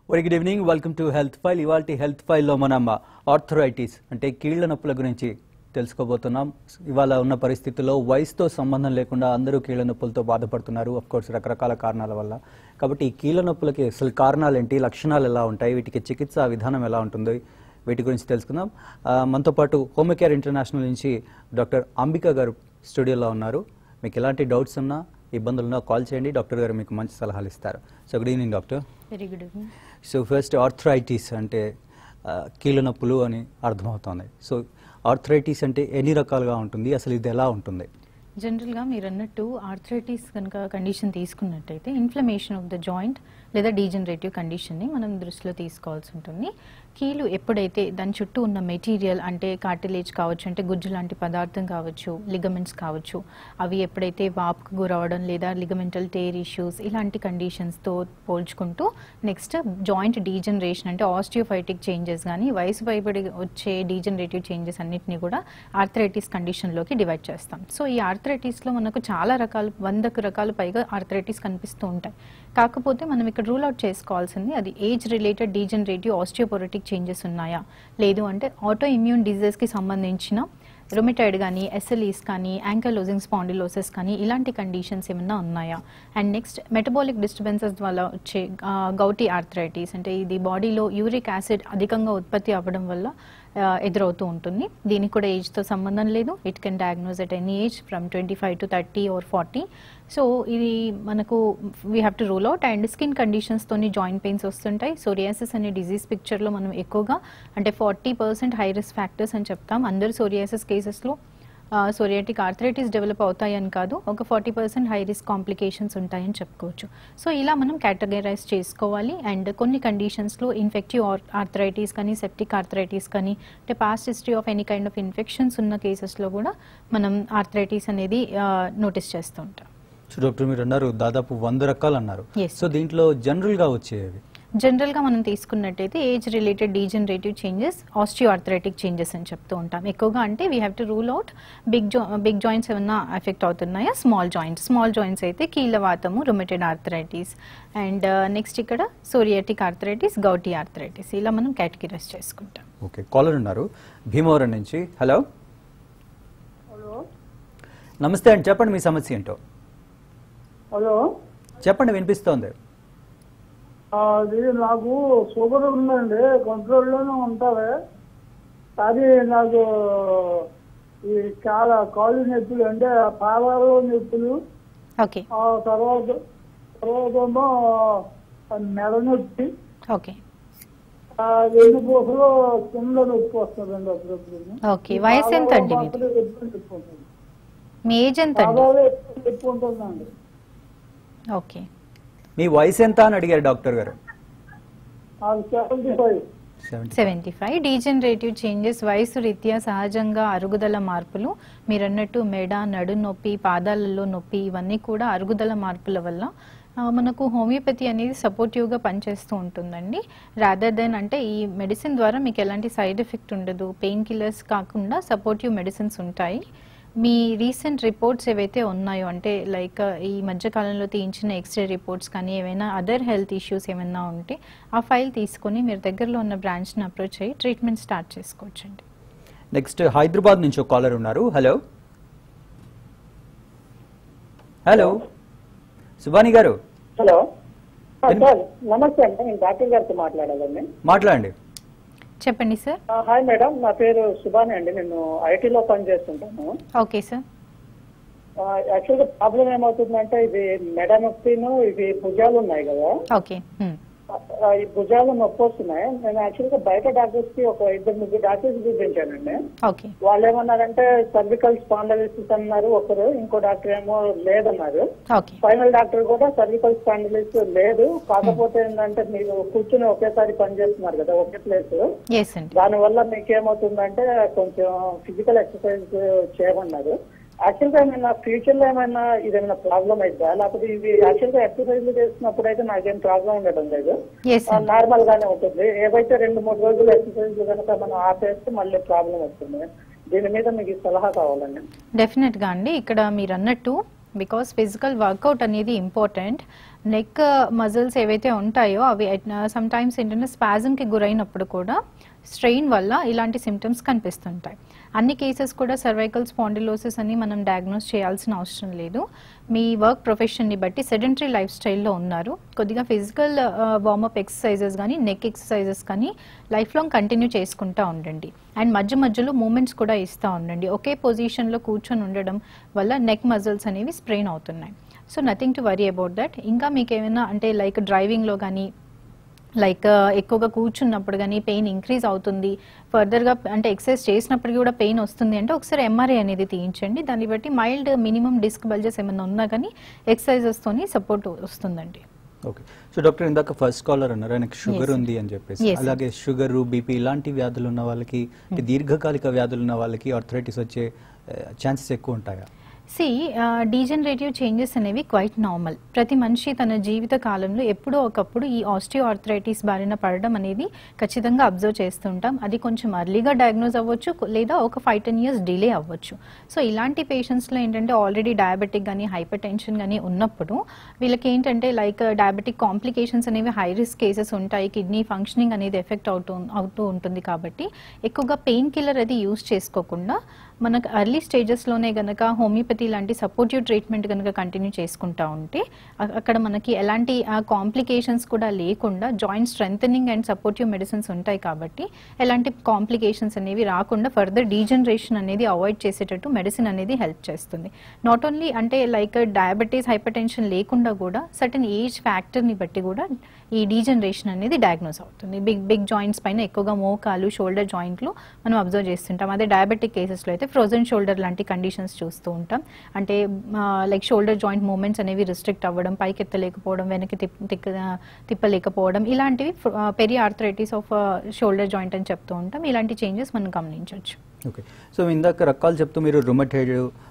Very good evening welcome to health file ఇవాళ health ఫైల్లో మనం ఆర్థరైటిస్ అంటే కీళ్ల నొప్పుల గురించి తెలుసుకోబోతున్నాం ఇవాళ ఉన్న పరిస్థితుల్లో వయసుతో సంబంధం లేకుండా అందరూ కీళ్ల నొప్పులతో బాధపడుతున్నారు అఫ్ కోర్స్ రకరకాల కారణాల వల్ల కాబట్టి ఈ కీళ్ల నొప్పులకి అసలు కారణాలు ఏంటి లక్షణాలు ఎలా ఉంటాయి వీటికి చికిత్స విధానం ఎలా ఉంటుంది వీటి గురించి తెలుసుకుందాం ఆ, మనతో పాటు హోమికేర్ ఇంటర్నేషనల్ నుంచి డాక్టర్ అంబిక గారు స్టూడియోలో ఉన్నారు మీకు ఎలాంటి డౌట్స్ ఉన్నా ఇబ్బందులు ఉన్నా కాల్ చేయండి డాక్టర్ గారు మీకు మంచి సలహాలు ఇస్తారు so good evening doctor very good evening so first arthritis అంటే ఆ, కీళ్ళ నొప్పులు అని అర్థమవుతుంది సో ఆర్థరైటిస్ అంటే ఎన్ని రకాలుగా ఉంటుంది అసలు ఇది ఎలా ఉంటుంది జనరల్గా మీరు అన్నట్టు ఆర్థరైటిస్ కనుక కండిషన్ తీసుకున్నట్టయితే ఇన్ఫ్లమేషన్ ఆఫ్ ద జాయింట్ లేదా డీజనరేటివ్ కండిషన్ని మనం దృష్టిలో తీసుకోవాల్సి ఉంటుంది కీలు ఎప్పుడైతే దాని చుట్టూ ఉన్న మెటీరియల్ అంటే కార్టిలేజ్ కావచ్చు అంటే గుజ్జు లాంటి పదార్థం కావచ్చు లిగమెంట్స్ కావచ్చు అవి ఎప్పుడైతే వాపుకు గురవడం లేదా లిగమెంటల్ టేర్ ఇష్యూస్ ఇలాంటి కండిషన్స్తో పోల్చుకుంటూ నెక్స్ట్ జాయింట్ డీజనరేషన్ అంటే ఆస్టియోఫైటిక్ చేంజెస్ కానీ వయసు పైబడి వచ్చే డీజనరేటివ్ చేంజెస్ అన్నిటిని కూడా ఆర్థరైటిస్ కండిషన్లోకి డివైడ్ చేస్తాం సో ఈ ఆర్థరైటిస్లో మనకు చాలా రకాలు వందకు రకాలు పైగా ఆర్థరైటిస్ కనిపిస్తూ ఉంటాయి కాకపోతే మనం ఇక్కడ రూల్ అవుట్ చేసుకోవాల్సింది అది age related degenerative osteoporotic changes ఉన్నాయా లేదు అంటే ఆటో ఇమ్యూన్ డిజీజెస్కి సంబంధించిన రొమిటైడ్ కానీ ఎస్ఎల్ఈస్ కానీ యాంకలోజింగ్ స్పాండిలోసిస్ కానీ ఇలాంటి కండిషన్స్ ఏమైనా ఉన్నాయా అండ్ నెక్స్ట్ మెటబాలిక్ డిస్టర్బెన్సెస్ వల్ల వచ్చే గౌటీ ఆర్థరైటిస్ అంటే ఇది బాడీలో యూరిక్ యాసిడ్ అధికంగా ఉత్పత్తి అవ్వడం వల్ల ఆ, ఎదురవుతూ ఉంటుంది దీనికి కూడా ఏజ్తో సంబంధం లేదు it can diagnose at any age from twenty five to thirty or forty so ఇది మనకు we have to rule out and skin కండిషన్స్తోని జాయింట్ పెయిన్స్ వస్తుంటాయి సోరియాసిస్ అనే డిజీజ్ పిక్చర్లో మనం ఎక్కువగా అంటే forty percent high risk factors అని చెప్తాం అందరు సోరియాసిస్ కేసెస్లో సోరియాటిక్ ఆర్థరైటిస్ డెవలప్ అవుతాయని కాదు ఒక forty percent high risk complications ఉంటాయని చెప్పుకోవచ్చు సో ఇలా మనం కేటగరైజ్ చేసుకోవాలి అండ్ కొన్ని కండిషన్స్లో ఇన్ఫెక్టివ్ ఆర్థరైటిస్ కానీ సెప్టిక్ ఆర్థరైటిస్ కానీ అంటే past history of any kind of infections ఉన్న కేసెస్లో కూడా మనం ఆర్థరైటిస్ అనేది నోటీస్ చేస్తూ ఉంటాం సో డాక్టర్ మీరు అన్నారు దాదాపు వంద రకాలు అన్నారు Yes. సో దీంట్లో జనరల్గా వచ్చేవి జనరల్గా మనం తీసుకున్నట్టయితే age related degenerative changes osteoarthritic changes అని చెప్తూ ఉంటాం ఎక్కువగా అంటే we have to rule out big జా బిగ్ జాయింట్స్ ఏమన్నా ఎఫెక్ట్ అవుతున్నాయా స్మాల్ జాయింట్స్ స్మాల్ జాయింట్స్ అయితే కీళ్ళవాతము రొమెటెడ్ ఆర్థరైటిస్ అండ్ నెక్స్ట్ ఇక్కడ సోరియాటిక్ ఆర్థరైటిస్ గౌటీ ఆర్థరైటిస్ ఇలా మనం కేటగిరైజ్ చేసుకుంటాం ఓకే కాలర్ ఉన్నారు భీమవరం నుంచి హలో హలో నమస్తే అండి చెప్పండి మీ సమస్య ఏంటో హలో చెప్పండి వినిపిస్తోంది ఆ, అది నాకు షుగర్ ఉందండి కంట్రోల్లోనే ఉంటుంది కానీ నాకు ఈ చాలా కాళ్ళు నొప్పులు అంటే పాదాలు నొప్పులు ఓకే ఆ తర్వాత తర్వాత ఏమో మెడ నొప్పి ఓకే ఆ రెండు పూసలు కింద నొప్పి వస్తుందండి అప్పుడప్పుడు ఓకే వయసు ఎంత అండి మీది పాదాలు ఎప్పుడు నొప్పి ఉంటుంది మీ ఏజ్ ఎంత అండి పాదాలు ఎప్పుడు నొప్పి ఉంటుందండి ఓకే మీ వయసు ఎంత అని అడిగారు డాక్టర్ గారు నాకు seventy five seventy seventy five degenerative changes వయసు రీత్యా సహజంగా అరుగుదల మార్పులు మీరు అన్నట్టు మెడ నడు నొప్పి పాదాలలో నొప్పి ఇవన్నీ కూడా అరుగుదల మార్పుల వల్ల ఆ, మనకు హోమియోపతి అనేది సపోర్టివ్గా పనిచేస్తూ ఉంటుందండి రాదర్ దెన్ అంటే ఈ మెడిసిన్ ద్వారా మీకు ఎలాంటి సైడ్ ఎఫెక్ట్ ఉండదు పెయిన్ కిల్లర్స్ కాకుండా సపోర్టివ్ మెడిసిన్స్ ఉంటాయి మీ రీసెంట్ రిపోర్ట్స్ ఏవైతే ఉన్నాయో అంటే లైక్ ఈ మధ్య కాలంలో తీయించిన ఎక్స్రే రిపోర్ట్స్ కానీ ఏమైనా అదర్ హెల్త్ ఇష్యూస్ ఏమైనా ఉంటే ఆ ఫైల్ తీసుకొని మీరు దగ్గరలో ఉన్న బ్రాంచ్ని అప్రోచ్ అయ్యి ట్రీట్మెంట్ స్టార్ట్ చేసుకోవచ్చండి నెక్స్ట్ హైదరాబాద్ నుంచి ఒక కాలర్ ఉన్నారు హలో హలో సుబాని గారు హలో ఆ, ఎన్- సార్ నమస్తే అండి నేను డాక్టర్ గారితో మాట్లాడాలండి మాట్లాడండి చెప్పండి సార్ ఆ, హాయ్ మేడం నా పేరు సుభాని అండి నేను ఐటీలో పనిచేస్తుంటాను ఓకే సార్ ఆ, యాక్చువల్గా ప్రాబ్లం ఏమవుతుందంటే ఇది మెడ నొప్పిను ఇవి భుజాలు ఉన్నాయి కదా ఓకే హ్మ్. ఆ, ఈ భుజాలు నొప్పి వస్తున్నాయి నేను యాక్చువల్గా బయట డాక్టర్స్ కి ఒక ఇద్దరు ముగ్గురు డాక్టర్స్ చూపించానండి ఓకే వాళ్ళు ఏమన్నారంటే సర్వికల్ స్పాండలిసిస్ అన్నారు ఒకరు ఇంకో డాక్టర్ ఏమో లేదన్నారు ఓకే ఫైనల్ డాక్టర్ కూడా సర్వికల్ స్పాండలిస్ లేదు కాకపోతే ఏంటంటే మీరు కూర్చుని ఒకేసారి పనిచేస్తున్నారు కదా ఒకే ప్లేస్ ఎస్ అండి దానివల్ల మీకు ఏమవుతుందంటే కొంచెం ఫిజికల్ ఎక్సర్సైజ్ చేయమన్నారు యాక్చువల్ గా ఏమైనా ఫ్యూచర్ లో ఏమైనా ఇదేమైనా ప్రాబ్లం అయిద్దా లేకపోతే ఇది యాక్చువల్ గా ఎక్సర్సైజ్ చేస్తున్నప్పుడు అయితే నాకేం ప్రాబ్లం ఉండడం లేదు ఎస్ అండి నార్మల్ గానే ఉంటుంది ఏవైతే రెండు మూడు రోజులు ఎక్సర్సైజ్ కనుక మనం ఆపేస్తే మళ్ళీ ప్రాబ్లం వస్తుంది దీని మీద మీకు ఈ సలహా కావాలండి డెఫినెట్గా అండి ఇక్కడ మీరు అన్నట్టు బికాస్ ఫిజికల్ వర్కౌట్ అనేది ఇంపార్టెంట్ నెక్ మజిల్స్ ఏవైతే ఉంటాయో అవి సమ్ టైమ్స్ ఏంటంటే స్పాజంకి గురైనప్పుడు కూడా స్ట్రెయిన్ వల్ల ఇలాంటి సిమ్టమ్స్ కనిపిస్తుంటాయి అన్ని కేసెస్ కూడా సర్వైకల్ స్పాండిలోసిస్ అని మనం డయాగ్నోస్ చేయాల్సిన అవసరం లేదు మీ వర్క్ ప్రొఫెషన్ని బట్టి సెడెంటరీ లైఫ్ స్టైల్లో ఉన్నారు కొద్దిగా ఫిజికల్ వార్మప్ ఎక్సర్సైజెస్ కానీ నెక్ ఎక్సర్సైజెస్ కానీ లైఫ్ లాంగ్ కంటిన్యూ చేసుకుంటూ ఉండండి అండ్ మధ్య మధ్యలో మూమెంట్స్ కూడా ఇస్తూ ఉండండి ఒకే పొజిషన్లో కూర్చొని ఉండడం వల్ల నెక్ మజిల్స్ అనేవి స్ప్రెయిన్ అవుతున్నాయి so nothing to worry about that ఇంకా మీకు ఏమైనా అంటే లైక్ డ్రైవింగ్లో కానీ లైక్ ఎక్కువగా కూర్చున్నప్పుడు కానీ పెయిన్ ఇంక్రీజ్ అవుతుంది ఫర్దర్గా అంటే ఎక్సర్సైజ్ చేసినప్పటికీ కూడా పెయిన్ వస్తుంది అంటే ఒకసారి ఎంఆర్ఐ అనేది తీయించండి దాన్ని బట్టి మైల్డ్ మినిమం డిస్క్ బల్జెస్ ఏమైనా ఉన్నా కానీ ఎక్సర్సైజెస్తోని సపోర్ట్ వస్తుందండి ఓకే సో డాక్టర్ ఇందాక ఫస్ట్ కాలర్ అన్నారు ఆయనకి షుగర్ Yes. ఉంది అని చెప్పేసి Yes, sir. అలాగే షుగర్ బీపీ ఇలాంటి వ్యాధులు ఉన్న వాళ్ళకి అంటే దీర్ఘకాలిక వ్యాధులు ఉన్న వాళ్ళకి ఆర్థరైటిస్ వచ్చే ఛాన్సెస్ ఎక్కువ ఉంటాయా సి డీజనరేటివ్ చేంజెస్ అనేవి క్వైట్ నార్మల్ ప్రతి మనిషి తన జీవిత కాలంలో ఎప్పుడో ఒకప్పుడు ఈ ఆస్టియో ఆర్థరైటిస్ బారిన పడడం అనేది ఖచ్చితంగా అబ్జర్వ్ చేస్తుంటాం అది కొంచెం అర్లీగా డయాగ్నోజ్ అవ్వచ్చు కొ- లేదా ఒక ఫైవ్ టెన్ ఇయర్స్ డిలే అవ్వచ్చు సో ఇలాంటి పేషెంట్స్లో ఏంటంటే ఆల్రెడీ డయాబెటిక్ కానీ హైపర్ టెన్షన్ కానీ ఉన్నప్పుడు వీళ్ళకి ఏంటంటే లైక్ డయాబెటిక్ కాంప్లికేషన్స్ అనేవి హై రిస్క్ కేసెస్ ఉంటాయి కిడ్నీ ఫంక్షనింగ్ అనేది ఎఫెక్ట్ అవుతూ అవుతూ ఉంటుంది కాబట్టి ఎక్కువగా పెయిన్ కిల్లర్ అది యూస్ చేసుకోకుండా మనకు ఎర్లీ స్టేజెస్లోనే గనక హోమియోపతి లాంటి సపోర్టివ్ ట్రీట్మెంట్ కనుక కంటిన్యూ చేసుకుంటా ఉంటే అ- అక్కడ మనకి ఎలాంటి కాంప్లికేషన్స్ కూడా లేకుండా జాయింట్ స్ట్రెంగ్ అండ్ సపోర్టివ్ మెడిసిన్స్ ఉంటాయి కాబట్టి ఎలాంటి కాంప్లికేషన్స్ అనేవి రాకుండా ఫర్దర్ డీజనరేషన్ అనేది అవాయిడ్ చేసేటట్టు మెడిసిన్ అనేది హెల్ప్ చేస్తుంది నాట్ ఓన్లీ అంటే లైక్ డయాబెటీస్ హైపర్ టెన్షన్ లేకుండా కూడా సర్టన్ ఏజ్ ఫ్యాక్టర్ని బట్టి కూడా ఈ డీజనరేషన్ అనేది డయాగ్నోస్ అవుతుంది బిగ్ బిగ్ జాయింట్స్ పైన ఎక్కువగా మోకాలు షోల్డర్ జాయింట్లు మనం అబ్జర్వ్ చేస్తుంటాం అదే డయాబెటిక్ కేసెస్లో అయితే ఫ్రోజన్ షోల్డర్ లాంటి కండిషన్స్ చూస్తూ ఉంటాం అంటే లైక్ షోల్డర్ జాయింట్ మూమెంట్స్ అనేవి రిస్ట్రిక్ట్ అవ్వడం పైకి ఎత్తలేకపోవడం వెనక్కి తిప్ తిక్క తిప్పలేకపోవడం ఇలాంటివి periarthritis of shoulder joint అని చెప్తూ ఉంటాం ఇలాంటి చేంజెస్ మనం గమనించవచ్చు ఓకే సో ఇందాక రకాలు చెప్తూ మీరు రుమటైడ్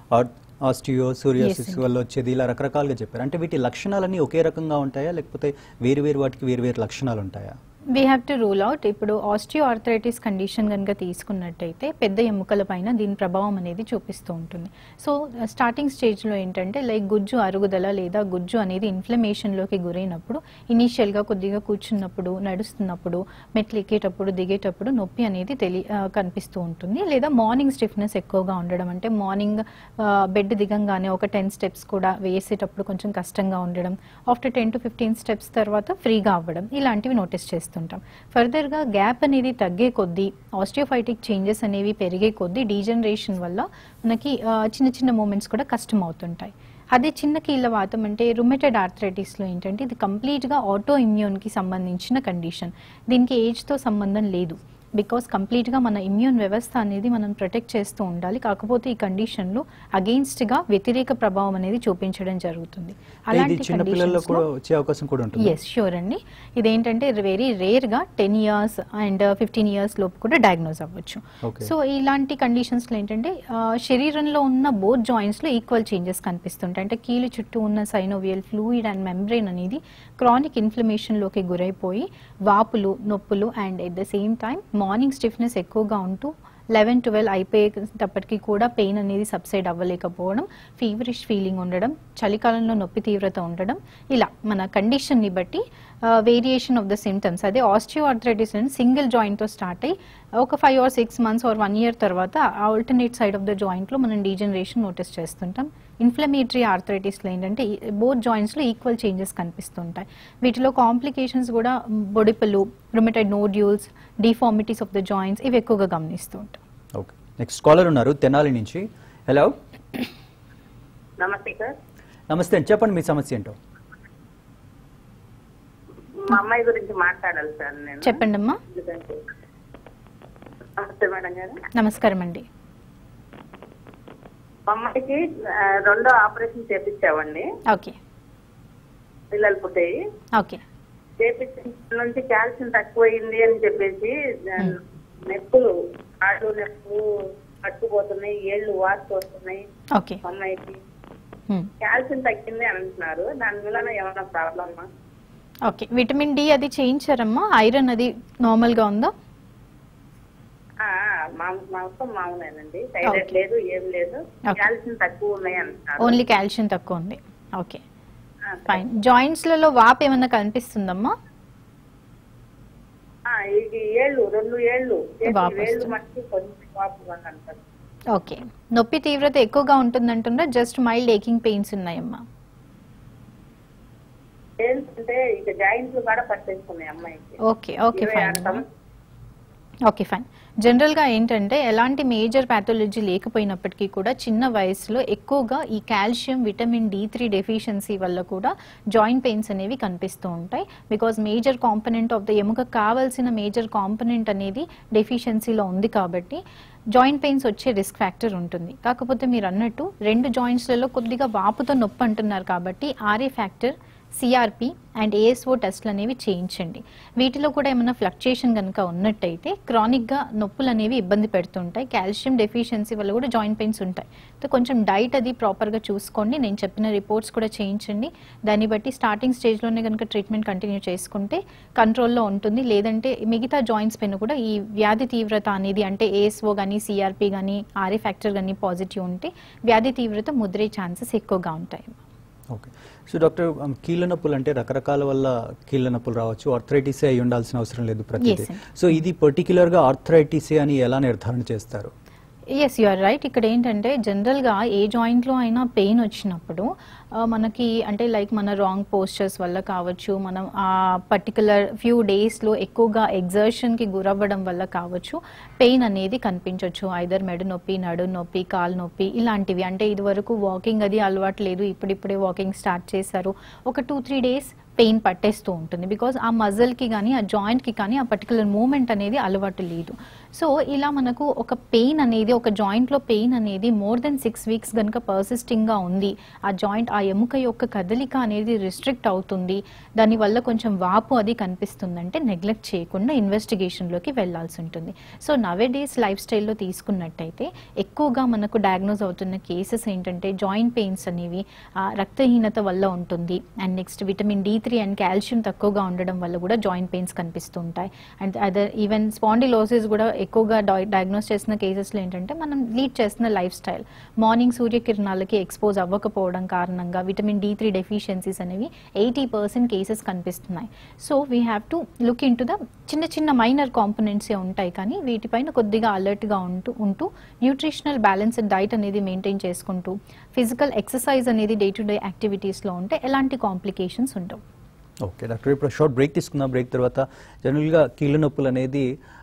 ఆస్టియో సూరియాసిస్ Yes, వల్ల వచ్చేది ఇలా రకరకాలుగా చెప్పారు అంటే వీటి లక్షణాలన్నీ ఒకే రకంగా ఉంటాయా లేకపోతే వేరు వేరు వాటికి వేరు వేరు లక్షణాలు ఉంటాయా we have to rule out ఇప్పుడు ఆస్టియో ఆర్థరైటిస్ కండిషన్ కనుక తీసుకున్నట్టయితే పెద్ద ఎముకల పైన దీని ప్రభావం అనేది చూపిస్తూ ఉంటుంది సో స్టార్టింగ్ స్టేజ్లో ఏంటంటే లైక్ గుజ్జు అరుగుదల లేదా గుజ్జు అనేది ఇన్ఫ్లమేషన్లోకి గురైనప్పుడు ఇనీషియల్గా కొద్దిగా కూర్చున్నప్పుడు నడుస్తున్నప్పుడు మెట్లు ఎక్కేటప్పుడు దిగేటప్పుడు నొప్పి అనేది తెలి ఆ, కనిపిస్తూ ఉంటుంది లేదా మార్నింగ్ స్టిఫ్నెస్ ఎక్కువగా ఉండడం అంటే మార్నింగ్ బెడ్ దిగంగానే ఒక టెన్ స్టెప్స్ కూడా వేసేటప్పుడు కొంచెం కష్టంగా ఉండడం after ten to fifteen steps తర్వాత ఫ్రీగా అవ్వడం ఇలాంటివి నోటీస్ చేస్తుంటాం ఫర్దర్గా గ్యాప్ అనేది తగ్గే కొద్దీ ఆస్టియోఫైటిక్ చేంజెస్ అనేవి పెరిగే కొద్దీ డీజనరేషన్ వల్ల మనకి ఆ, చిన్న చిన్న మూమెంట్స్ కూడా కష్టం అవుతుంటాయి అదే చిన్న కీళ్ళ వాతం అంటే రుమెటెడ్ ఆర్థరైటిస్లో ఏంటంటే ఇది కంప్లీట్గా ఆటో ఇమ్యూన్కి సంబంధించిన కండిషన్ దీనికి ఏజ్తో సంబంధం లేదు బికాస్ కంప్లీట్గా మన ఇమ్యూన్ వ్యవస్థ అనేది మనం ప్రొటెక్ట్ చేస్తూ ఉండాలి కాకపోతే ఈ కండిషన్లో అగెయిన్స్ట్గా వ్యతిరేక ప్రభావం అనేది చూపించడం జరుగుతుంది ఇది చిన్న పిల్లల్లో కూడా conditions లో- వచ్చే అవకాశం కూడా ఉంటుంది ఎస్ షూర్ అండి ఇదేంటంటే వెరీ రేర్గా ten years and fifteen years లోపు కూడా డయాగ్నోజ్ అవ్వచ్చు Okay. సో ఇలాంటి కండిషన్స్లో ఏంటంటే ఆ, శరీరంలో ఉన్న బోత్ జాయింట్స్లో ఈక్వల్ చేంజెస్ కనిపిస్తుంటాయి అంటే కీలు చుట్టూ ఉన్న సైనోవియల్ ఫ్లూయిడ్ అండ్ మెంబ్రెయిన్ అనేది క్రానిక్ ఇన్ఫ్లమేషన్లోకి గురైపోయి వాపులు నొప్పులు and at the same time morning stiffness ఎక్కువగా ఉంటూ లెవెన్ ట్వెల్వ్ అయిపోయేటప్పటికి కూడా పెయిన్ అనేది సబ్సైడ్ అవ్వలేకపోవడం ఫీవరిష్ ఫీలింగ్ ఉండడం చలికాలంలో నొప్పి తీవ్రత ఉండడం ఇలా మన కండిషన్ని బట్టి వేరియేషన్ ఆఫ్ ద సిమ్టమ్స్ అదే ఆస్టియో ఆర్థరైటిస్ అని సింగిల్ జాయింట్తో స్టార్ట్ అయ్యి ఒక five or six months or one year తర్వాత ఆల్టర్నేట్ సైడ్ ఆఫ్ ద జాయింట్లో మనం డీజనరేషన్ నోటీస్ చేస్తుంటాం ఇన్ఫ్లమేటరీ ఆర్థరైటిస్లో ఏంటంటే బోత్ జాయింట్స్లో ఈక్వల్ చేంజెస్ కనిపిస్తుంటాయి వీటిలో కాంప్లికేషన్స్ కూడా బొడిపలు rheumatoid nodules deformities of the joints ఇవి ఎక్కువగా గమనిస్తూ ఉంటాం ఓకే నెక్స్ట్ కాలర్ ఉన్నారు తెనాలి నుంచి హలో నమస్తే సార్ నమస్తే అండి చెప్పండి మీ సమస్య ఏంటో మా అమ్మాయి గురించి మాట్లాడాలి సార్ నేను చెప్పండి అమ్మా ఎందుకంటే నమస్తే మేడం గారు నమస్కారం అండి మా అమ్మాయికి ఆ, రెండో ఆపరేషన్ చేపించామండి ఓకే పిల్లలు పుట్టాయి ఓకే చేపించిన నుంచి కాల్షియం తక్కువైంది అని చెప్పేసి ఆ, నొప్పులు ఆడు నొప్పులు పట్టుకుపోతున్నాయి ఏళ్ళు వాసి వస్తున్నాయి ఓకే మా అమ్మాయికి హ్మ్. కాల్షియం తగ్గింది అని అంటున్నారు దాని వలన ఏమైనా ప్రాబ్లమా ఓకే విటమిన్ డి అది చేయించారమ్మా ఐరన్ అది నార్మల్గా ఉందా మాంసం మామూలేనండి థైరాయిడ్ Okay. లేదు ఏం లేదు Okay. కాల్షియం తక్కువ ఉన్నాయి అంటున్నారు ఓన్లీ కాల్షియం తక్కువ ఉంది ఓకే ఆ, ఫైన్ జాయింట్స్లలో వాప్ ఏమన్నా కనిపిస్తుందమ్మా ఆ, ఇది ఏళ్ళు రెండు ఏళ్ళు చేతి వాపు వేళ్ళు వస్తుంది. మట్టి కొంచెం వాపుగా కనపడుతుంది ఓకే నొప్పి తీవ్రత ఎక్కువగా ఉంటుందంటున్నా జస్ట్ మైల్డ్ ఏకింగ్ పెయిన్స్ ఉన్నాయమ్మా ఏంటంటే ఇక జాయింట్లు కూడా పట్టేసుకున్నాయి అమ్మాయికి ఓకే ఓకే ఇరవై ఫైన్ ఆరు సంవత్సరాలు ఓకే ఫైన్ జనరల్గా ఏంటంటే ఎలాంటి మేజర్ ప్యాథాలజీ లేకపోయినప్పటికీ కూడా చిన్న వయసులో ఎక్కువగా ఈ calcium vitamin D three deficiency వల్ల కూడా జాయింట్ పెయిన్స్ అనేవి కనిపిస్తూ ఉంటాయి because major component of the ఎముక కావాల్సిన మేజర్ కాంపనెంట్ అనేది డెఫిషియన్సీలో ఉంది కాబట్టి జాయింట్ పెయిన్స్ వచ్చే రిస్క్ ఫ్యాక్టర్ ఉంటుంది కాకపోతే మీరు అన్నట్టు రెండు జాయింట్స్లలో కొద్దిగా వాపుతో నొప్పి అంటున్నారు కాబట్టి RA factor CRP and ASO టెస్ట్లు అనేవి చేయించండి వీటిలో కూడా ఏమైనా ఫ్లక్చుయేషన్ కనుక ఉన్నట్టయితే క్రానిక్గా నొప్పులు అనేవి ఇబ్బంది పెడుతుంటాయి కాల్షియం డెఫిషియన్సీ వల్ల కూడా జాయింట్ పెయిన్స్ ఉంటాయి సో కొంచెం డైట్ అది ప్రాపర్గా చూసుకోండి నేను చెప్పిన రిపోర్ట్స్ కూడా చేయించండి దాన్ని బట్టి స్టార్టింగ్ స్టేజ్లోనే కనుక ట్రీట్మెంట్ కంటిన్యూ చేసుకుంటే కంట్రోల్లో ఉంటుంది లేదంటే మిగతా జాయింట్స్ పైన కూడా ఈ వ్యాధి తీవ్రత అనేది అంటే ఏఎస్ఓ కానీ సిఆర్పి కానీ ఆర్ఏ ఫ్యాక్టర్ కానీ పాజిటివ్ ఉంటే వ్యాధి తీవ్రత ముదిరే ఛాన్సెస్ ఎక్కువగా ఉంటాయి ఓకే సో డాక్టర్ um, కీళ్ళ నొప్పులు అంటే రకరకాల వల్ల కీళ్ళ నొప్పులు రావచ్చు ఆర్థరైటిస్ అయి ఉండాల్సిన అవసరం లేదు ప్రతిదీ Yes, sir. సో ఇది పర్టికులర్గా ఆర్థరైటిసే అని ఎలా నిర్ధారణ చేస్తారు ఎస్ యు ఆర్ రైట్ ఇక్కడ ఏంటంటే జనరల్గా ఏ జాయింట్లో అయినా పెయిన్ వచ్చినప్పుడు ఆ, మనకి అంటే లైక్ మన రాంగ్ పోస్చర్స్ వల్ల కావచ్చు మనం ఆ పర్టికులర్ ఫ్యూ డేస్లో ఎక్కువగా ఎగ్జర్షన్కి గురవ్వడం వల్ల కావచ్చు పెయిన్ అనేది కనిపించవచ్చు ఐదర్ మెడ నొప్పి నడు నొప్పి కాలు నొప్పి ఇలాంటివి అంటే ఇదివరకు వాకింగ్ అది అలవాటు లేదు ఇప్పుడిప్పుడే వాకింగ్ స్టార్ట్ చేశారు ఒక టూ త్రీ డేస్ పెయిన్ పట్టేస్తూ ఉంటుంది బికాజ్ ఆ మజిల్కి కానీ ఆ జాయింట్కి కానీ ఆ పర్టికులర్ మూమెంట్ అనేది అలవాటు లేదు సో ఇలా మనకు ఒక పెయిన్ అనేది ఒక జాయింట్లో పెయిన్ అనేది మోర్ దెన్ సిక్స్ వీక్స్ కనుక పర్సిస్టింగ్గా ఉంది ఆ జాయింట్ ఆ ఎముక యొక్క కదలిక అనేది రిస్ట్రిక్ట్ అవుతుంది దానివల్ల కొంచెం వాపు అది కనిపిస్తుందంటే నెగ్లెక్ట్ చేయకుండా ఇన్వెస్టిగేషన్లోకి వెళ్ళాల్సి ఉంటుంది సో నవే డేస్ లైఫ్ స్టైల్లో తీసుకున్నట్టయితే ఎక్కువగా మనకు డయాగ్నోజ్ అవుతున్న కేసెస్ ఏంటంటే జాయింట్ పెయిన్స్ అనేవి ఆ, రక్తహీనత వల్ల ఉంటుంది and next vitamin D three and calcium తక్కువగా ఉండడం వల్ల కూడా జాయింట్ పెయిన్స్ కనిపిస్తూ ఉంటాయి అండ్ అదర్ ఈవెన్ స్పాండిలోసిస్ కూడా ఎక్కువగా డయాగ్నోస్ చేసిన కేసెస్లో ఏంటంటే మనం లీడ్ చేస్తున్న లైఫ్ స్టైల్ మార్నింగ్ సూర్యకిరణాలకి ఎక్స్పోజ్ అవ్వకపోవడం కారణంగా విటమిన్ డి త్రీ డెఫిషియన్సీస్ అనేవి ఎయిటీ పర్సెంట్ కేసెస్ కనిపిస్తున్నాయి so we have to look into the చిన్న చిన్న మైనర్ కాంపోనెంట్సే ఉంటాయి కానీ వీటిపైన కొద్దిగా అలర్ట్గా ఉంటూ ఉంటూ న్యూట్రిషనల్ బ్యాలెన్స్డ్ డైట్ అనేది మెయింటైన్ చేసుకుంటూ ఫిజికల్ ఎక్సర్సైజ్ అనేది డే టు డే యాక్టివిటీస్లో ఉంటే ఎలాంటి కాంప్లికేషన్స్ ఉండవు ఓకే డాక్టర్ ఇప్పుడు షార్ట్ బ్రేక్ తీసుకుందాం బ్రేక్ తర్వాత జనరల్గా కీళ్ళ నొప్పులు అనేది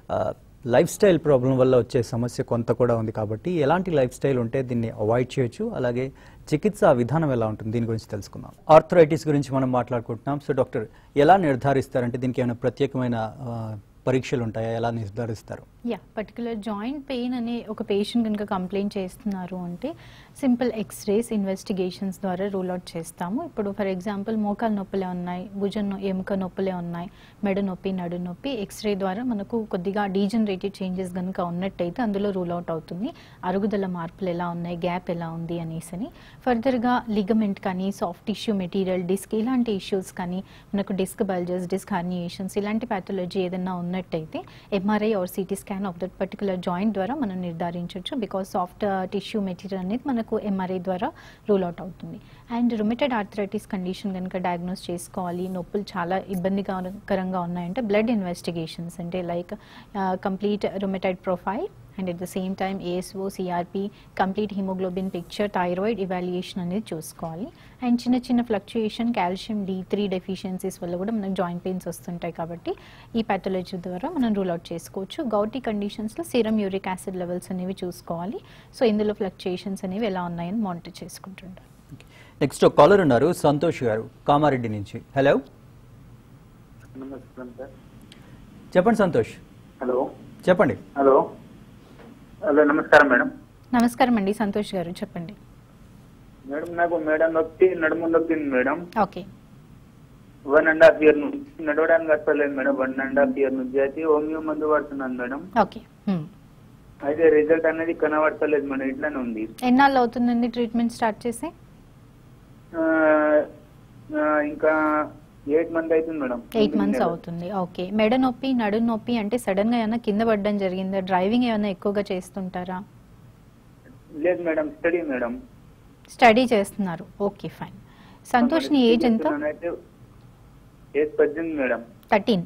లైఫ్ స్టైల్ ప్రాబ్లం వల్ల వచ్చే సమస్య కొంత కూడా ఉంది కాబట్టి ఎలాంటి లైఫ్ స్టైల్ ఉంటే దీన్ని అవాయిడ్ చేయొచ్చు అలాగే చికిత్స విధానం ఎలా ఉంటుంది దీని గురించి తెలుసుకుందాం ఆర్థరైటిస్ గురించి మనం మాట్లాడుకుంటున్నాం సో డాక్టర్ ఎలా నిర్ధారిస్తారంటే దీనికి ఏమైనా ప్రత్యేకమైన ఆ, పరీక్షలు ఉంటాయా ఎలా నిర్ధారిస్తారు యా పర్టికులర్ జాయింట్ పెయిన్ అనే ఒక పేషెంట్ కనుక కంప్లైంట్ చేస్తున్నారు అంటే సింపుల్ ఎక్స్రేస్ ఇన్వెస్టిగేషన్స్ ద్వారా రూల్ అవుట్ చేస్తాము ఇప్పుడు ఫర్ ఎగ్జాంపుల్ మోకాలు నొప్పులే ఉన్నాయి భుజం నొ- ఎముక నొప్పులే ఉన్నాయి మెడ నొప్పి నడు నొప్పి ఎక్స్రే ద్వారా మనకు కొద్దిగా డీజనరేటివ్ చేంజెస్ కనుక ఉన్నట్టయితే అందులో రూల్ అవుట్ అవుతుంది అరుగుదల మార్పులు ఎలా ఉన్నాయి గ్యాప్ ఎలా ఉంది అనేసి అని ఫర్దర్గా లిగమెంట్ కానీ సాఫ్ట్ టిష్యూ మెటీరియల్ డిస్క్ ఇలాంటి ఇష్యూస్ కానీ మనకు డిస్క్ బల్జెస్ డిస్క్ హర్నియేషన్స్ ఇలాంటి ప్యాథాలజీ ఏదైనా ఉన్నట్టయితే MRI or CT scan of that particular joint ద్వారా మనం నిర్ధారించవచ్చు బికాస్ సాఫ్ట్ టిష్యూ మెటీరియల్ అనేది మనకు ఎంఆర్ఐ ద్వారా రూల్ అవుట్ అవుతుంది అండ్ రుమిటెడ్ ఆర్థరైటిస్ కండిషన్ కనుక డయాగ్నోస్ చేసుకోవాలి నొప్పులు చాలా ఇబ్బందికరంగా ఉన్నాయంటే బ్లడ్ ఇన్వెస్టిగేషన్స్ అంటే like complete rheumatoid profile and at the same time ASO CRP complete haemoglobin picture thyroid evaluation అనేది చూసుకోవాలి అండ్ చిన్న చిన్న fluctuation calcium D three deficiencies వల్ల కూడా మనకు జాయింట్ పెయిన్స్ వస్తుంటాయి కాబట్టి ఈ పాథాలజీ ద్వారా మనం రూల్ అవుట్ చేసుకోవచ్చు గౌటీ కండిషన్స్లో సీరం యూరిక్ యాసిడ్ లెవెల్స్ అనేవి చూసుకోవాలి సో ఇందులో ఫ్లక్చుయేషన్స్ అనేవి ఎలా ఉన్నాయని మానిటర్ చేసుకుంటుంటారు నెక్స్ట్ ఒక కాలర్ ఉన్నారు సంతోష్ గారు కామారెడ్డి నుంచి హలో నమస్కారం సార్ చెప్పండి సంతోష్ హలో చెప్పండి హలో హలో నమస్కారం మేడం నమస్కారం అండి సంతోష్ గారు చెప్పండి మేడం నాకు మేడం నొప్పి నడుము నొప్పి ఉంది madam okay one and half year నుంచి నడవడానికి వస్తలేదు madam one and half year నుంచి అయితే హోమియో మందు పడుతున్నాను మేడం ఓకే హ్మ్. అయితే రిజల్ట్ అనేది కనబడతలేదు మేడం ఇట్లానే ఉంది ఎన్నాళ్ళు అవుతుందండి ట్రీట్మెంట్ స్టార్ట్ చేసి ఆ, ఆ, ఇంకా ఎయిట్ మంత్ అవుతుంది మేడం ఎయిట్ మంత్స్ అవుతుంది ఓకే మెడ నొప్పి నడు నొప్పి అంటే సడన్ గా ఏమైనా కింద పడడం జరిగిందా డ్రైవింగ్ ఏమైనా ఎక్కువగా చేస్తుంటారా లేదు మేడం స్టడీ మేడం స్టడీ చేస్తున్నారు ఓకే ఫైన్ సంతోష్ నీ ఏజ్ ఎంత అయితే ఏజ్ పద్దెనిమిది మేడం థర్టీన్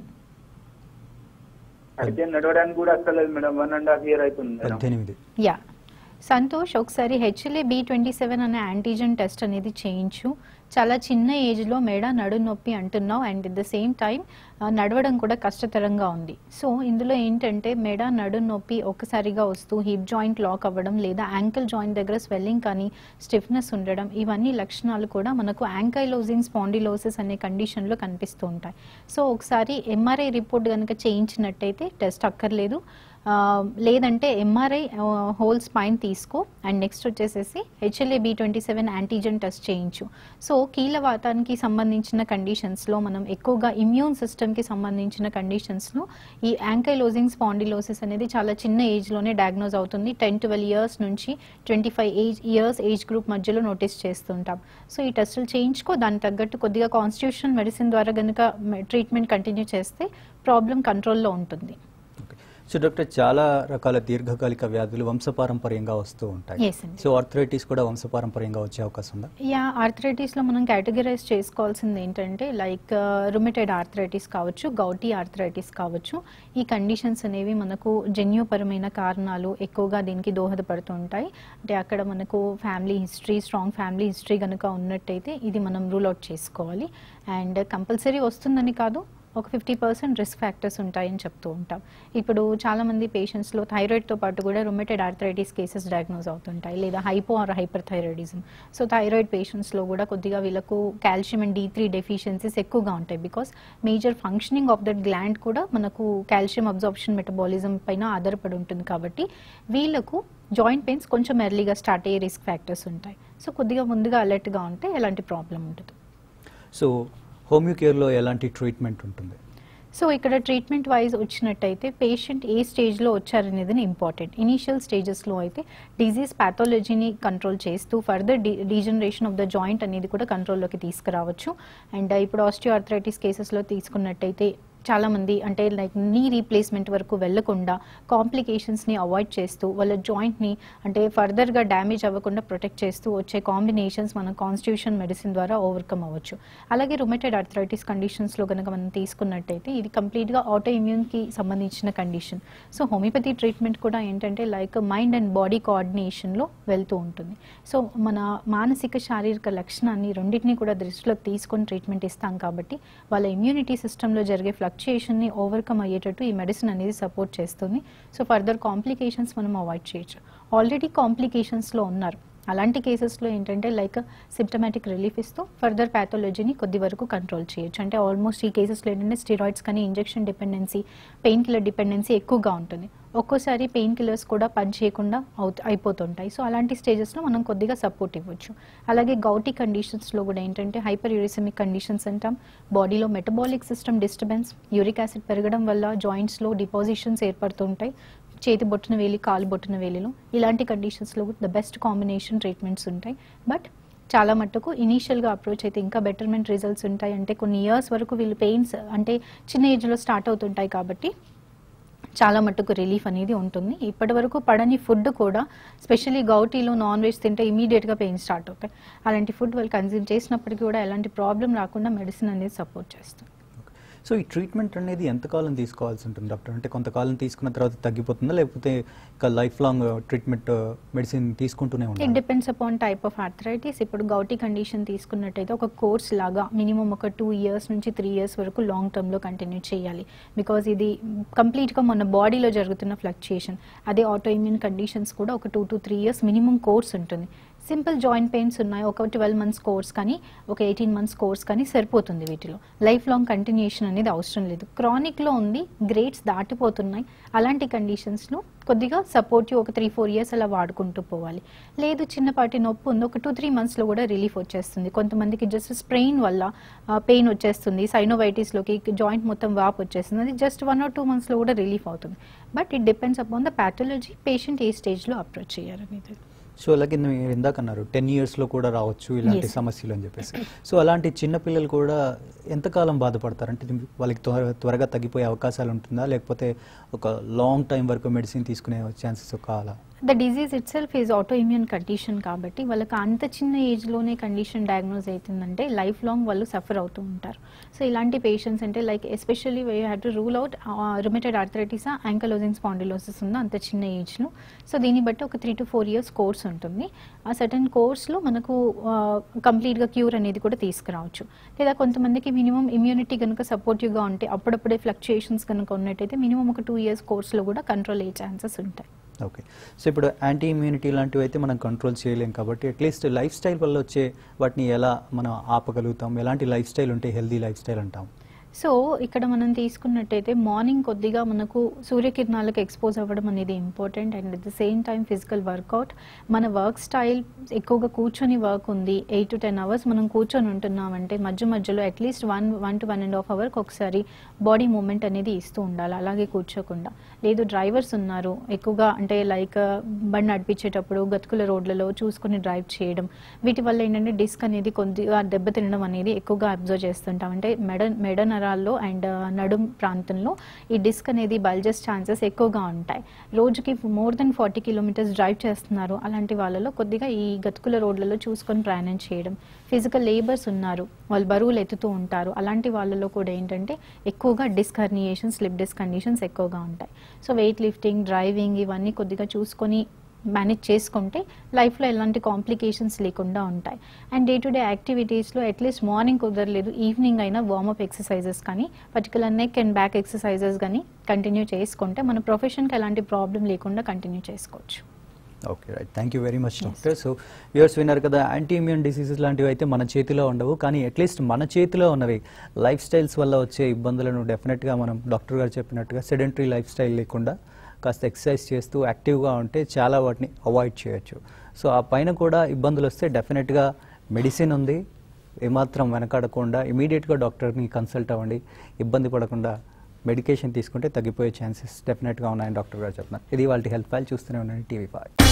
అయితే నడవడానికి కూడా అక్కర్లేదు madam one and half year అవుతుంది మేడం పద్దెనిమిది యా సంతోష్ ఒకసారి హెచ్ఎల్ఏ బి ట్వంటీ సెవెన్ అనే యాంటీజెన్ టెస్ట్ అనేది చేయించు చాలా చిన్న ఏజ్లో మెడ నడు నొప్పి అంటున్నావు and at the same time నడవడం కూడా కష్టతరంగా ఉంది సో ఇందులో ఏంటంటే మెడ నడు నొప్పి ఒకసారిగా వస్తూ హిప్ జాయింట్ లాక్ అవ్వడం లేదా యాంకిల్ జాయింట్ దగ్గర స్వెల్లింగ్ కానీ స్టిఫ్నెస్ ఉండడం ఇవన్నీ లక్షణాలు కూడా మనకు యాంకైలోజింగ్ స్పాండిలోసిస్ అనే కండిషన్లో కనిపిస్తూ ఉంటాయి సో ఒకసారి ఎంఆర్ఐ రిపోర్ట్ కనుక చేయించినట్టయితే టెస్ట్ అక్కర్లేదు ఆ, లేదంటే ఎంఆర్ఐ హోల్ స్పైన్ తీసుకో అండ్ నెక్స్ట్ వచ్చేసేసి HLA B twenty seven antigen test చేయించు సో కీలవాతానికి సంబంధించిన కండిషన్స్లో మనం ఎక్కువగా ఇమ్యూన్ సిస్టమ్కి సంబంధించిన కండిషన్స్లో ఈ యాంకైలోజింగ్ స్పాండిలోసిస్ అనేది చాలా చిన్న ఏజ్లోనే డయాగ్నోజ్ అవుతుంది టెన్ ట్వెల్వ్ ఇయర్స్ నుంచి twenty five age years age group మధ్యలో నోటీస్ చేస్తుంటాం సో ఈ టెస్టులు చేయించుకో దానికి తగ్గట్టు కొద్దిగా కాన్స్టిట్యూషన్ మెడిసిన్ ద్వారా కనుక ట్రీట్మెంట్ కంటిన్యూ చేస్తే ప్రాబ్లం కంట్రోల్లో ఉంటుంది ఓకే. సో డాక్టర్ చాలా రకాల దీర్ఘకాలిక వ్యాధులు వంశపారంపర్యంగా వస్తూ ఉంటాయి Yes అండి. సో ఆర్థరైటిస్ కూడా వంశపారంపర్యంగా వచ్చే అవకాశం ఉందా యా ఆర్థరైటిస్లో మనం కేటగిరైజ్ చేసుకోవాల్సింది ఏంటంటే లైక్ రుమిటెడ్ ఆర్థరైటిస్ కావచ్చు గౌటీ ఆర్థరైటిస్ కావచ్చు ఈ కండిషన్స్ అనేవి మనకు జన్యుపరమైన కారణాలు ఎక్కువగా దీనికి దోహదపడుతూ ఉంటాయి అంటే అక్కడ మనకు family history strong family history కనుక ఉన్నట్టయితే ఇది మనం రూల్ అవుట్ చేసుకోవాలి అండ్ కంపల్సరీ వస్తుందని కాదు ఒక ఫిఫ్టీ పర్సెంట్ రిస్క్ ఫ్యాక్టర్స్ ఉంటాయని చెప్తూ ఉంటాం ఇప్పుడు చాలామంది పేషెంట్స్లో థైరాయిడ్తో పాటు కూడా రొమెటెడ్ ఆర్థరైటిస్ కేసెస్ డయాగ్నోజ్ అవుతుంటాయి లేదా hypo or hyperthyroidism so thyroid పేషెంట్స్లో కూడా కొద్దిగా వీళ్ళకు calcium and D three deficiencies ఎక్కువగా ఉంటాయి because major functioning of that gland కూడా మనకు కాల్షియం అబ్జార్ప్షన్ మెటబాలిజం పైన ఆధారపడి ఉంటుంది కాబట్టి వీళ్ళకు జాయింట్ పెయిన్స్ కొంచెం ఎర్లీగా స్టార్ట్ అయ్యే రిస్క్ ఫ్యాక్టర్స్ ఉంటాయి సో కొద్దిగా ముందుగా అలర్ట్గా ఉంటే ఎలాంటి ప్రాబ్లం ఉండదు సో హోమియో కేర్లో ఎలాంటి ట్రీట్మెంట్ ఉంటుంది సో ఇక్కడ ట్రీట్మెంట్ వైజ్ వచ్చినట్టయితే పేషెంట్ ఏ స్టేజ్లో వచ్చారనేది ఇంపార్టెంట్ ఇనీషియల్ స్టేజెస్లో అయితే డిజీజ్ పాథాలజీని కంట్రోల్ చేస్తూ ఫర్దర్ డి డీజనరేషన్ ఆఫ్ ద జాయింట్ అనేది కూడా కంట్రోల్లోకి తీసుకురావచ్చు అండ్ ఇప్పుడు ఆస్టియో ఆర్థరైటిస్ కేసెస్లో తీసుకున్నట్టయితే చాలా మంది అంటే లైక్ నీ రీప్లేస్మెంట్ వరకు వెళ్లకుండా కాంప్లికేషన్స్ని అవాయిడ్ చేస్తూ వాళ్ళ జాయింట్ని అంటే ఫర్దర్గా డ్యామేజ్ అవ్వకుండా ప్రొటెక్ట్ చేస్తూ వచ్చే కాంబినేషన్స్ మనం కాన్స్టిట్యూషన్ మెడిసిన్ ద్వారా ఓవర్కమ్ అవ్వచ్చు అలాగే రుమెటెడ్ ఆర్థరైటిస్ కండిషన్స్లో కనుక మనం తీసుకున్నట్టయితే ఇది కంప్లీట్గా ఆటో ఇమ్యూన్కి సంబంధించిన కండిషన్ సో హోమియోపతి ట్రీట్మెంట్ కూడా ఏంటంటే లైక్ మైండ్ అండ్ బాడీ కోఆర్డినేషన్లో వెళ్తూ ఉంటుంది సో మన మానసిక శారీరక లక్షణాన్ని రెండింటినీ కూడా దృష్టిలోకి తీసుకొని ట్రీట్మెంట్ ఇస్తాం కాబట్టి వాళ్ళ ఇమ్యూనిటీ సిస్టంలో జరిగే ఫ్లక్చుయేషన్ని ఓవర్కమ్ అయ్యేటట్టు ఈ మెడిసిన్ అనేది సపోర్ట్ చేస్తుంది సో ఫర్దర్ కాంప్లికేషన్స్ మనం అవాయిడ్ చేయొచ్చు ఆల్రెడీ కాంప్లికేషన్స్లో ఉన్నారు అలాంటి కేసెస్లో ఏంటంటే లైక్ సిమ్టమాటిక్ రిలీఫ్ ఇస్తూ ఫర్దర్ ప్యాథాలజీని కొద్ది వరకు కంట్రోల్ చేయొచ్చు అంటే ఆల్మోస్ట్ ఈ కేసెస్లో ఏంటంటే స్టిరాయిడ్స్ కానీ injection dependency pain killer dependency ఎక్కువగా ఉంటుంది ఒక్కోసారి పెయిన్ కిల్లర్స్ కూడా పని చేయకుండా అవుతూ అయిపోతుంటాయి సో అలాంటి స్టేజెస్లో మనం కొద్దిగా సపోర్ట్ ఇవ్వచ్చు అలాగే గౌటీ కండిషన్స్లో కూడా ఏంటంటే హైపర్ యూరిసెమిక్ కండిషన్స్ అంటాం బాడీలో metabolic system disturbance uric acid పెరగడం వల్ల జాయింట్స్లో డిపాజిషన్స్ ఏర్పడుతుంటాయి చేతి బొట్టున వేలి కాలు బొట్టున వేలిలో ఇలాంటి కండిషన్స్లో ద బెస్ట్ కాంబినేషన్ ట్రీట్మెంట్స్ ఉంటాయి బట్ చాలా మట్టుకు ఇనీషియల్గా అప్రోచ్ అయితే ఇంకా బెటర్మెంట్ రిజల్ట్స్ ఉంటాయి అంటే కొన్ని ఇయర్స్ వరకు వీళ్ళు పెయిన్స్ అంటే చిన్న ఏజ్లో స్టార్ట్ అవుతుంటాయి కాబట్టి చాలా మట్టుకు రిలీఫ్ అనేది ఉంటుంది ఇప్పటి వరకు పడని ఫుడ్ కూడా స్పెషల్లీ గౌటీలో నాన్ వెజ్ తింటే ఇమీడియట్గా పెయిన్ స్టార్ట్ అవుతాయి అలాంటి ఫుడ్ వాళ్ళు కన్జ్యూమ్ చేసినప్పటికీ కూడా ఎలాంటి ప్రాబ్లం రాకుండా మెడిసిన్ అనేది సపోర్ట్ చేస్తుంది సో ఈ ట్రీట్మెంట్ అనేది ఎంతకాలం తీసుకోవాల్సి ఉంటుంది డాక్టర్ అంటే కొంతకాలం తీసుకున్న తర్వాత తగ్గిపోతుందా లేకపోతే ఇక లైఫ్ లాంగ్ ట్రీట్మెంట్ మెడిసిన్ తీసుకుంటూనే ఇట్ ఉండాలి depends upon type of arthritis ఇప్పుడు గౌటీ కండిషన్ తీసుకున్నట్టయితే ఒక కోర్స్ లాగా మినిమం ఒక టూ ఇయర్స్ నుంచి త్రీ ఇయర్స్ వరకు లాంగ్ టర్మ్లో కంటిన్యూ చేయాలి బికాజ్ ఇది కంప్లీట్గా మన బాడీలో జరుగుతున్న ఫ్లక్చుయేషన్ అదే ఆటో ఇమ్యూన్ కండిషన్స్ కూడా ఒక two to three years minimum course ఉంటుంది సింపుల్ జాయింట్ పెయిన్స్ ఉన్నాయి ఒక ట్వెల్వ్ మంత్స్ కోర్స్ కానీ ఒక ఎయిటీన్ మంత్స్ కోర్స్ కానీ సరిపోతుంది వీటిలో లైఫ్ లాంగ్ కంటిన్యూషన్ అనేది అవసరం లేదు క్రానిక్లో ఉంది గ్రేడ్స్ దాటిపోతున్నాయి అలాంటి కండిషన్స్లో కొద్దిగా సపోర్టివ్ ఒక త్రీ ఫోర్ ఇయర్స్ అలా వాడుకుంటూ పోవాలి లేదు చిన్నపాటి నొప్పి ఉంది ఒక టూ త్రీ మంత్స్లో కూడా రిలీఫ్ వచ్చేస్తుంది కొంతమందికి జస్ట్ స్ప్రెయిన్ వల్ల పెయిన్ వచ్చేస్తుంది సైనోవైటిస్లోకి జాయింట్ మొత్తం వాపు వచ్చేస్తుంది అది జస్ట్ వన్ ఆర్ టూ మంత్స్లో కూడా రిలీఫ్ అవుతుంది but it depends upon the pathology patient ఏ స్టేజ్లో అప్రోచ్ చేయాలనేది సో అలాగే మీరు ఇందాక అన్నారు టెన్ ఇయర్స్లో కూడా రావచ్చు ఇలాంటి Yes. సమస్యలు అని చెప్పేసి సో అలాంటి చిన్న పిల్లలు కూడా ఎంతకాలం బాధపడతారు అంటే ఇది వాళ్ళకి త్వర త్వరగా తగ్గిపోయే అవకాశాలు ఉంటుందా లేకపోతే ఒక లాంగ్ టైం వరకు మెడిసిన్ తీసుకునే ఛాన్సెస్ కావాలా the disease itself is autoimmune condition కాబట్టి వాళ్ళకి అంత చిన్న ఏజ్లోనే కండిషన్ డయాగ్నోజ్ అవుతుందంటే లైఫ్ లాంగ్ వాళ్ళు సఫర్ అవుతూ ఉంటారు సో ఇలాంటి పేషెంట్స్ అంటే like especially we have to rule out rheumatoid arthritis ankylosing spondylosis ఉందో అంత చిన్న ఏజ్లో సో దీన్ని బట్టి ఒక three to four years course ఉంటుంది ఆ సర్టన్ కోర్స్లో మనకు కంప్లీట్గా క్యూర్ అనేది కూడా తీసుకురావచ్చు లేదా కొంతమందికి మినిమం ఇమ్యూనిటీ కనుక సపోర్టివ్గా ఉంటే అప్పుడప్పుడే ఫ్లక్చుయేషన్స్ కనుక ఉన్నట్టయితే మినిమం ఒక టూ ఇయర్స్ కోర్స్లో కూడా కంట్రోల్ అయ్యే ఛాన్సెస్ ఉంటాయి ఓకే సో ఇప్పుడు యాంటీ ఇమ్యూనిటీ లాంటివి అయితే మనం కంట్రోల్ చేయలేం కాబట్టి అట్లీస్ట్ లైఫ్ స్టైల్ వల్ల వచ్చే వాటిని ఎలా మనం ఆపగలుగుతాం ఎలాంటి లైఫ్ స్టైల్ ఉంటే హెల్దీ లైఫ్ స్టైల్ అంటాం సో ఇక్కడ మనం తీసుకున్నట్టయితే మార్నింగ్ కొద్దిగా మనకు సూర్యకిరణాలకు ఎక్స్పోజ్ అవ్వడం అనేది important and at the same time physical workout మన వర్క్ స్టైల్ ఎక్కువగా కూర్చొని వర్క్ ఉంది ఎయిట్ టు టెన్ అవర్స్ మనం కూర్చొని ఉంటున్నామంటే మధ్య మధ్యలో at least one one to one and half అవర్కి ఒకసారి బాడీ మూమెంట్ అనేది ఇస్తూ ఉండాలి అలాగే కూర్చోకుండా లేదు డ్రైవర్స్ ఉన్నారు ఎక్కువగా అంటే లైక్ బండి నడిపించేటప్పుడు గతుకుల రోడ్లలో చూసుకొని డ్రైవ్ చేయడం వీటి వల్ల ఏంటంటే డిస్క్ అనేది కొద్దిగా దెబ్బతినడం అనేది ఎక్కువగా అబ్జర్వ్ చేస్తుంటాం అంటే మెడ మెడ నరాల్లో అండ్ నడుం ప్రాంతంలో ఈ డిస్క్ అనేది బల్జెస్ ఛాన్సెస్ ఎక్కువగా ఉంటాయి రోజుకి more than forty kilometres drive చేస్తున్నారు అలాంటి వాళ్ళలో కొద్దిగా ఈ గతుకుల రోడ్లలో చూసుకొని ప్రయాణం చేయడం ఫిజికల్ లేబర్స్ ఉన్నారు వాళ్ళు బరువులు ఎత్తుతూ ఉంటారు అలాంటి వాళ్ళలో కూడా ఏంటంటే ఎక్కువగా disc herniation slip disc conditions ఎక్కువగా ఉంటాయి సో వెయిట్ లిఫ్టింగ్ డ్రైవింగ్ ఇవన్నీ కొద్దిగా చూసుకొని మేనేజ్ చేసుకుంటే లైఫ్లో ఎలాంటి కాంప్లికేషన్స్ లేకుండా ఉంటాయి అండ్ డే టు డే యాక్టివిటీస్లో అట్లీస్ట్ మార్నింగ్ కుదరలేదు ఈవినింగ్ అయినా వార్మప్ ఎక్సర్సైజెస్ కానీ particular neck and back exercises కానీ కంటిన్యూ చేసుకుంటే మన ప్రొఫెషన్కి ఎలాంటి ప్రాబ్లం లేకుండా కంటిన్యూ చేసుకోవచ్చు okay right thank you very much doctor so viewers విన్నారు కదా యాంటీ ఇమ్యూన్ డిసీజెస్ లాంటివి అయితే మన చేతిలో ఉండవు కానీ అట్లీస్ట్ మన చేతిలో ఉన్నవి లైఫ్ స్టైల్స్ వల్ల వచ్చే ఇబ్బందులను డెఫినెట్గా మనం డాక్టర్ గారు చెప్పినట్టుగా సెడెంటరీ లైఫ్ స్టైల్ లేకుండా కాస్త ఎక్సర్సైజ్ చేస్తూ యాక్టివ్గా ఉంటే చాలా వాటిని అవాయిడ్ చేయొచ్చు సో ఆ పైన కూడా ఇబ్బందులు వస్తే డెఫినెట్గా మెడిసిన్ ఉంది ఏమాత్రం వెనకాడకుండా ఇమీడియట్గా డాక్టర్ని కన్సల్ట్ అవ్వండి ఇబ్బంది పడకుండా మెడికేషన్ తీసుకుంటే తగ్గిపోయే ఛాన్సెస్ డెఫినెట్గా ఉన్నాయని డాక్టర్ గారు చెప్తున్నారు ఇది వాళ్ళ హెల్త్ ఫైల్ చూస్తూనే ఉండండి టీవీ ఫైవ్